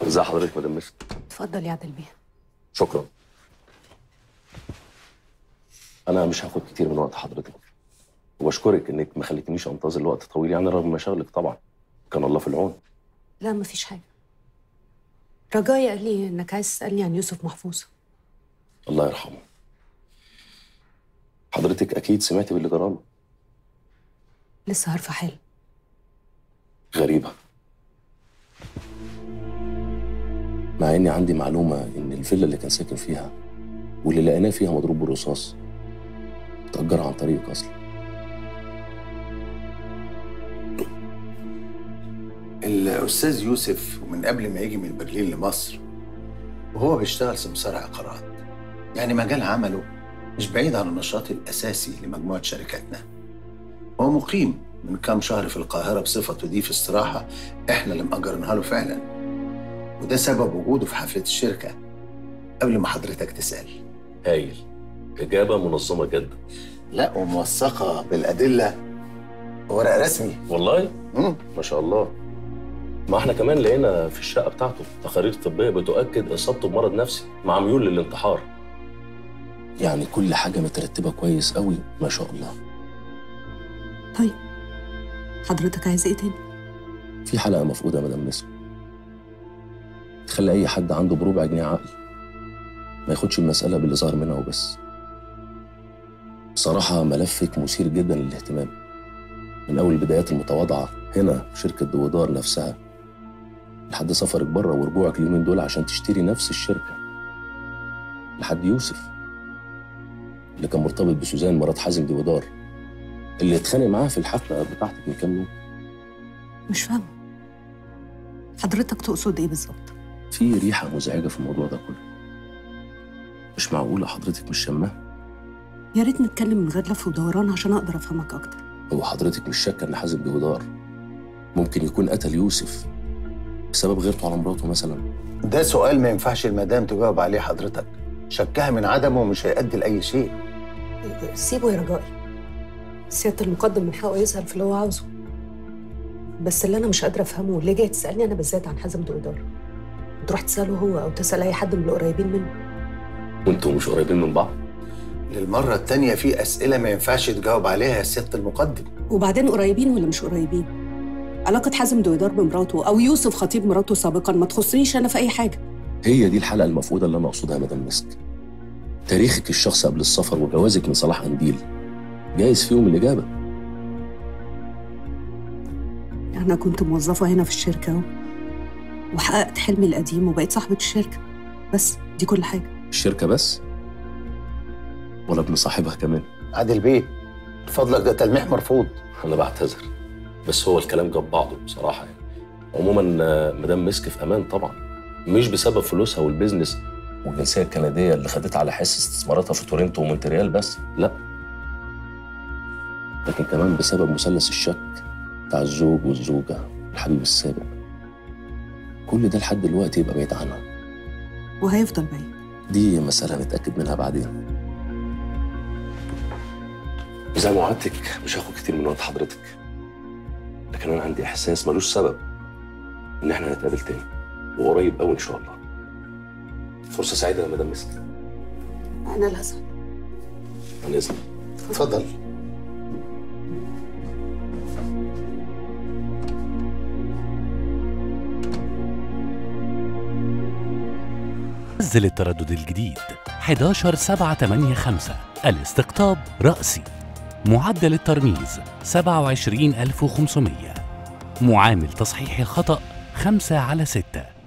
ازي حضرتك مدام مسك اتفضل يا عادل بيه شكرا انا مش هاخد كتير من وقت حضرتك وبشكرك انك ما خليتنيش انتظر لوقت طويل يعني رغم مشاغلك طبعا كان الله في العون لا مفيش حاجه رجاء قال لي انك عايز تسالني عن يوسف محفوظ الله يرحمه حضرتك اكيد سمعتي باللي جراله لسه عارفه حالا غريبه مع اني عندي معلومه ان الفيلا اللي كان ساكن فيها واللي لقيناه فيها مضروب بالرصاص اتأجر عن طريقك اصلا الأستاذ يوسف ومن قبل ما يجي من برلين لمصر وهو بيشتغل سمسار عقارات يعني مجال عمله مش بعيد عن النشاط الأساسي لمجموعة شركاتنا هو مقيم من كام شهر في القاهرة بصفته دي في استراحة إحنا اللي مأجرينها له فعلا وده سبب وجوده في حفلة الشركة قبل ما حضرتك تسأل هايل اجابه منظمه جدا لا وموثقة بالأدلة ورق رسمي والله مم. ما شاء الله ما احنا كمان لقينا في الشقه بتاعته تقارير طبيه بتؤكد اصابته بمرض نفسي مع ميول للانتحار يعني كل حاجه مترتبه كويس قوي ما شاء الله طيب حضرتك عايز ايه تاني في حلقه مفقوده يا مدام نسمة تخلي اي حد عنده بربع جنيه عقل ما ياخدش المساله باللي ظهر منها وبس بصراحه ملفك مثير جدا للاهتمام من اول البدايات المتواضعه هنا في شركه دويدار نفسها لحد سفرك بره ورجوعك اليومين دول عشان تشتري نفس الشركه لحد يوسف اللي كان مرتبط بسوزان مرات حازم دويدار اللي اتخانق معاها في الحفله بتاعتك من كام يوم مش فاهمه حضرتك تقصد ايه بالظبط في ريحه مزعجه في الموضوع ده كله مش معقوله حضرتك مش شماها يا ريت نتكلم من غير لف ودوران عشان اقدر افهمك اكتر هو حضرتك مش شاكه ان حازم دويدار ممكن يكون قتل يوسف بسبب غيرته على مراته مثلا ده سؤال ما ينفعش المدام تجاوب عليه حضرتك شكها من عدمه مش هيؤدي لأي شيء سيبه يا رجائي سياده المقدم من حقه يسال في اللي هو عاوزه بس اللي انا مش قادره افهمه ليه جاي تسالني انا بالذات عن حازم دويدار تروح تساله هو او تسال اي حد من اللي قريبين منه وانتوا مش قريبين من بعض للمرة التانية في أسئلة ما ينفعش تجاوب عليها يا سيادة المقدم وبعدين قريبين ولا مش قريبين علاقة حازم دويدار بمراته أو يوسف خطيب مراته سابقا ما تخصنيش أنا في أي حاجة هي دي الحلقه المفقوده اللي انا اقصدها يا مدام مسك تاريخك الشخصي قبل السفر وجوازك من صلاح قنديل جايز فيهم الاجابه أنا كنت موظفة هنا في الشركة و- وحققت حلمي القديم وبقيت صاحبة الشركة بس دي كل حاجة الشركه بس ولا ابن صاحبها كمان عادل بيه فضلك ده تلميح مرفوض انا بعتذر بس هو الكلام جاب بعضه بصراحه يعني عموما آه، مدام مسك في امان طبعا مش بسبب فلوسها والبيزنس والجنسيه الكنديه اللي خدتها على حس استثماراتها في تورنتو ومونتريال بس لا لكن كمان بسبب مثلث الشك بتاع الزوج والزوجه الحبيب السابق كل ده لحد دلوقتي يبقى بعيد عنها وهيفضل بعيد دي مسألة نتأكد منها بعدين زي ما وعدتك مش هاخد كتير من وقت حضرتك لكن أنا عندي إحساس ملوش سبب إن إحنا نتقابل تاني وقريب أوي إن شاء الله فرصة سعيدة يا مدام مسك أنا الأسعد عن إذنك اتفضل نزل التردد الجديد 11785 الاستقطاب رأسي معدل الترميز 27500 معامل تصحيح الخطأ 5 على 6